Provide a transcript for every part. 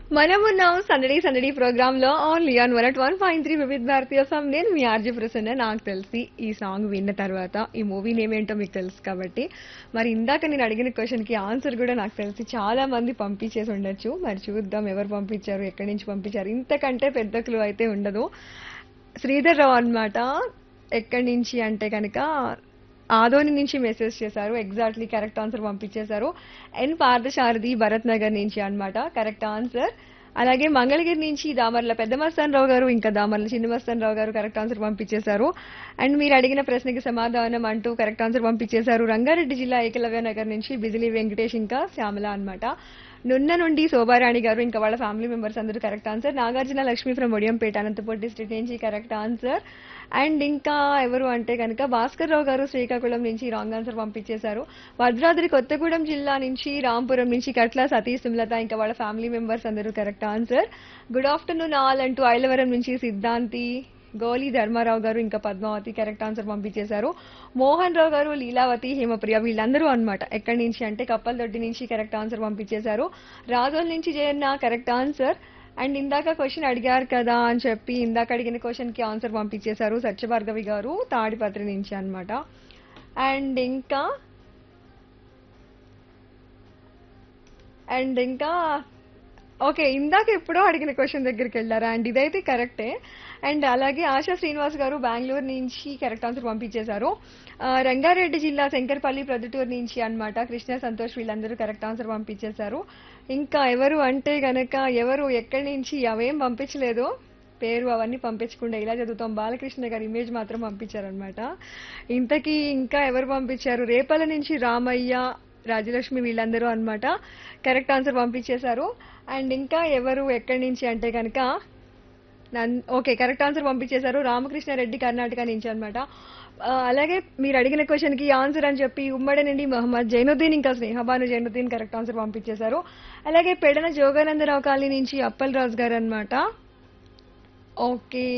మనమున్నాం సందడి సందడి ప్రోగ్రామ్ లో only on one at one point three వివిధ భారతీయ సం నేను మీ ఆర్జీ ప్రసన్న నాకు తెలిసి ఈ సాంగ్ విన్న తర్వాత ఈ మూవీ నేమ్ ఏంటో మీకు తెలుసు కాబట్టి మరి ఇందాక నేను అడిగిన క్వశ్చన్ కి ఆన్సర్ కూడా నాకు తెలిసి చాలా మంది పంపించేసి ఉండొచ్చు మరి చూద్దాం ఎవరు పంపించారు ఎక్కడి నుంచి పంపించారు ఇంతకంటే పెద్ద క్లూ అయితే ఉండదు శ్రీధర్ రావు అన్నమాట ఎక్కడి నుంచి అంటే కనుక ఆదోని నుంచి మెసేజ్ చేశారు ఎగ్జాక్ట్లీ కరెక్ట్ ఆన్సర్ పంపించేశారు ఎన్ పార్థసారథి భరత్ నగర్ నుంచి అన్నమాట కరెక్ట్ ఆన్సర్ అలాగే మంగళగిరి నుంచి దామర్ల పెద్ద మస్తాన్ రావు గారు ఇంకా దామర్ల చిన్న మస్తాన్ రావు గారు కరెక్ట్ ఆన్సర్ పంపించేశారు అండ్ మీరు అడిగిన ప్రశ్నకి సమాధానం అంటూ కరెక్ట్ ఆన్సర్ పంపించేశారు రంగారెడ్డి జిల్లా ఏకలవ్య నగర్ నుంచి బిజిలీ వెంకటేష్ ఇంకా శ్యామల అన్నమాట నున్న నుండి శోభారాణి గారు ఇంకా వాళ్ళ ఫ్యామిలీ మెంబర్స్ అందరూ correct answer Nagarjuna Lakshmi from Odiyampeta Anantapur district నుంచి కరెక్ట్ ఆన్సర్ అండ్ ఇంకా ఎవరు అంటే కనుక భాస్కర్ రావు గారు శ్రీకాకుళం నుంచి రాంగ్ ఆన్సర్ పంపించేశారు భద్రాద్రి కొత్తగూడెం జిల్లా నుంచి రాంపురం నుంచి కట్ల సతీష్ సుమలత ఇంకా వాళ్ళ ఫ్యామిలీ మెంబర్స్ అందరూ correct answer good afternoon all అంటూ ఐలవరం నుంచి సిద్ధాంతి గోలి ధర్మారావు గారు ఇంకా పద్మావతి కరెక్ట్ ఆన్సర్ పంపించేశారు మోహన్ రావు గారు లీలావతి హేమప్రియ వీళ్ళందరూ అన్నమాట ఎక్కడి నుంచి అంటే కప్పలదొడ్డి నుంచి కరెక్ట్ ఆన్సర్ పంపించేశారు రాజోల్ నుంచి జయన్న కరెక్ట్ ఆన్సర్ అండ్ ఇందాక క్వశ్చన్ అడిగారు కదా అని చెప్పి ఇందాక అడిగిన క్వశ్చన్ కి ఆన్సర్ పంపించేశారు సత్యభార్గవి గారు తాడిపత్రి నుంచి అన్నమాట అండ్ ఇంకా అండ్ ఇంకా ఓకే ఇందాక ఎప్పుడో అడిగిన క్వశ్చన్ దగ్గరికి వెళ్ళారా అండ్ ఇదైతే కరెక్టే అండ్ అలాగే ఆశా శ్రీనివాస్ గారు బెంగళూరు నుంచి కరెక్ట్ ఆన్సర్ పంపించేశారు ఆ, రంగారెడ్డి జిల్లా శంకర్పల్లి ప్రొద్దుటూరు నుంచి అన్నమాట కృష్ణ సంతోష్ వీళ్ళందరూ కరెక్ట్ ఆన్సర్ పంపించేశారు ఇంకా ఎవరు అంటే గనక ఎవరు ఎక్కడి నుంచి అవేం పంపించలేదు పేరు అవన్నీ పంపించకుండా ఇలా చదువుతాం బాలకృష్ణ గారి ఇమేజ్ మాత్రం పంపించారనమాట ఇంతకీ ఇంకా ఎవరు పంపించారు రేపల నుంచి రామయ్య రాజలక్ష్మి వీళ్ళందరూ అన్నమాట కరెక్ట్ ఆన్సర్ పంపించేశారు అండ్ ఇంకా ఎవరు ఎక్కడి నుంచి అంటే కనుక నన్ ఓకే కరెక్ట్ ఆన్సర్ పంపించేశారు రామకృష్ణారెడ్డి కర్ణాటక నుంచి అనమాట అలాగే మీరు అడిగిన క్వశ్చన్ కి ఆన్సర్ అని చెప్పి ఉమ్మడి నుండి మహమ్మద్ జైనుద్దీన్ ఇంకా స్నేహబాను జైనుద్దీన్ కరెక్ట్ ఆన్సర్ పంపించేశారు అలాగే పెడన జోగానందరావు కాలనీ నుంచి అప్పల్ రాజు గారు అనమాట ఓకే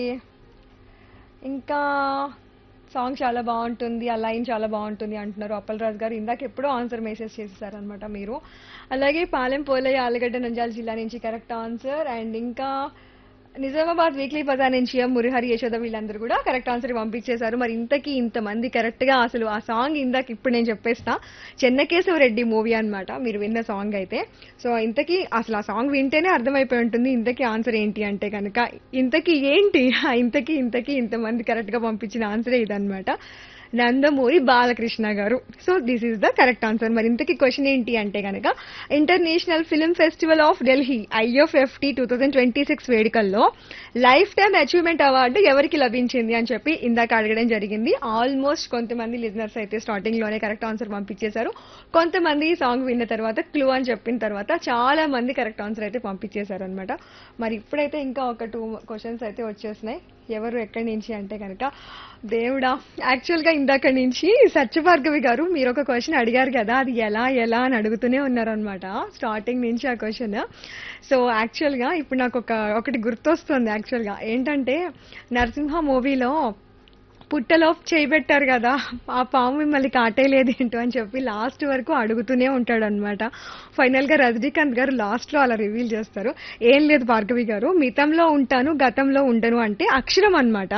ఇంకా సాంగ్ చాలా బాగుంటుంది ఆ లైన్ చాలా బాగుంటుంది అంటున్నారు అప్పల్ రాజు గారు ఇందాక ఎప్పుడో ఆన్సర్ మెసేజ్ చేసేసారనమాట మీరు అలాగే పాలెం పోలయ్య ఆలగడ్డ నంజాల జిల్లా నుంచి కరెక్ట్ ఆన్సర్ అండ్ ఇంకా నిజామాబాద్ వీక్లీ బజార్ నుంచి ఎం మురిహరి యశోద వీళ్ళందరూ కూడా కరెక్ట్ ఆన్సర్ పంపించేశారు మరి ఇంతకీ ఇంతమంది కరెక్ట్ గా అసలు ఆ సాంగ్ ఇందాక ఇప్పుడు నేను చెప్పేస్తా చెన్నకేశవ రెడ్డి మూవీ అన్నమాట మీరు విన్న సాంగ్ అయితే సో ఇంతకీ అసలు ఆ సాంగ్ వింటేనే అర్థమైపోయి ఉంటుంది ఇంతకీ ఆన్సర్ ఏంటి అంటే కనుక ఇంతకీ ఏంటి ఆ ఇంతకీ ఇంతకీ ఇంతమంది కరెక్ట్ గా పంపించిన ఆన్సరే ఇదన్నమాట నందమూరి బాలకృష్ణ గారు so this is the correct answer మరి ఇంతకీ క్వశ్చన్ ఏంటి అంటే కనుక international film festival of Delhi IFFT two thousand twenty six వేడుకల్లో లైఫ్ టైమ్ అచీవ్మెంట్ అవార్డు ఎవరికి లభించింది అని చెప్పి ఇందాక అడగడం జరిగింది ఆల్మోస్ట్ కొంతమంది లిజనర్స్ అయితే స్టార్టింగ్ లోనే కరెక్ట్ ఆన్సర్ పంపించేశారు కొంతమంది ఈ సాంగ్ విన్న తర్వాత క్లూ అని చెప్పిన తర్వాత చాలా మంది కరెక్ట్ ఆన్సర్ అయితే పంపించేశారు అనమాట మరి ఇప్పుడైతే ఇంకా ఒక టూ క్వశ్చన్స్ అయితే వచ్చేసినాయి ఎవరు ఎక్కడి నుంచి అంటే కనుక దేవుడా యాక్చువల్ గా ఇందాక నుంచి సత్యభార్గవి గారు మీరు ఒక క్వశ్చన్ అడిగారు కదా అది ఎలా ఎలా అని అడుగుతూనే ఉన్నారనమాట స్టార్టింగ్ నుంచి ఆ క్వశ్చన్ సో యాక్చువల్ గా ఇప్పుడు నాకు ఒక ఒకటి గుర్తొస్తుంది యాక్చువల్ గా ఏంటంటే నరసింహ మూవీలో పుట్టలో చేయబెట్టారు కదా ఆ పాము మిమ్మల్ని కాటేయలేదు ఏంటో అని చెప్పి లాస్ట్ వరకు అడుగుతూనే ఉంటాడు అనమాట ఫైనల్ గా రజనీకాంత్ గారు లాస్ట్ లో అలా రివీల్ చేస్తారు ఏం లేదు భార్గవి గారు మితంలో ఉంటాను గతంలో ఉండను అంటే అక్షరం అన్నమాట